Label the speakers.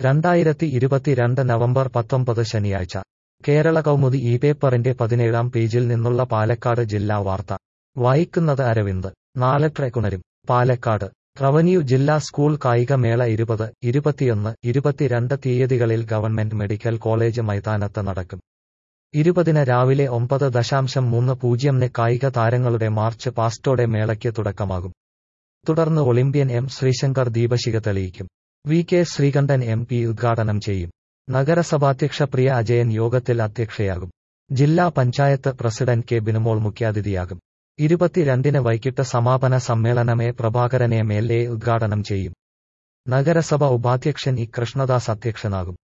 Speaker 1: രണ്ടായിരത്തി ഇരുപത്തിരണ്ട് നവംബർ പത്തൊമ്പത് ശനിയാഴ്ച കേരള കൗമുദി ഈ പേപ്പറിന്റെ പതിനേഴാം പേജിൽ നിന്നുള്ള പാലക്കാട് ജില്ലാ വാർത്ത വായിക്കുന്നത് അരവിന്ദ് നാളെ ട്രെക്കുണരും പാലക്കാട് റവന്യൂ ജില്ലാ സ്കൂൾ കായിക മേള ഇരുപത് ഇരുപത്തിയൊന്ന് ഇരുപത്തിരണ്ട് തീയതികളിൽ ഗവൺമെന്റ് മെഡിക്കൽ കോളേജ് മൈതാനത്ത് നടക്കും ഇരുപതിന് രാവിലെ ഒമ്പത് ദശാംശം മൂന്ന് പൂജ്യംന് കായിക താരങ്ങളുടെ മാർച്ച് പാസ്റ്റോടെ മേളയ്ക്ക് തുടക്കമാകും തുടർന്ന് ഒളിമ്പ്യൻ എം ശ്രീശങ്കർ ദീപശിഖ തെളിയിക്കും V K Sreekandan M P ഉദ്ഘാടനം ചെയ്യും നഗരസഭാധ്യക്ഷ പ്രിയ അജയൻ യോഗത്തിൽ അധ്യക്ഷയാകും ജില്ലാ പഞ്ചായത്ത് പ്രസിഡന്റ് കെ ബിനുമോൾ മുഖ്യാതിഥിയാകും ഇരുപത്തിരണ്ടിന് വൈകിട്ട് സമാപന സമ്മേളനം A Prabhakaran M L A ഉദ്ഘാടനം ചെയ്യും നഗരസഭ ഉപാധ്യക്ഷൻ ഇ കൃഷ്ണദാസ് അധ്യക്ഷനാകും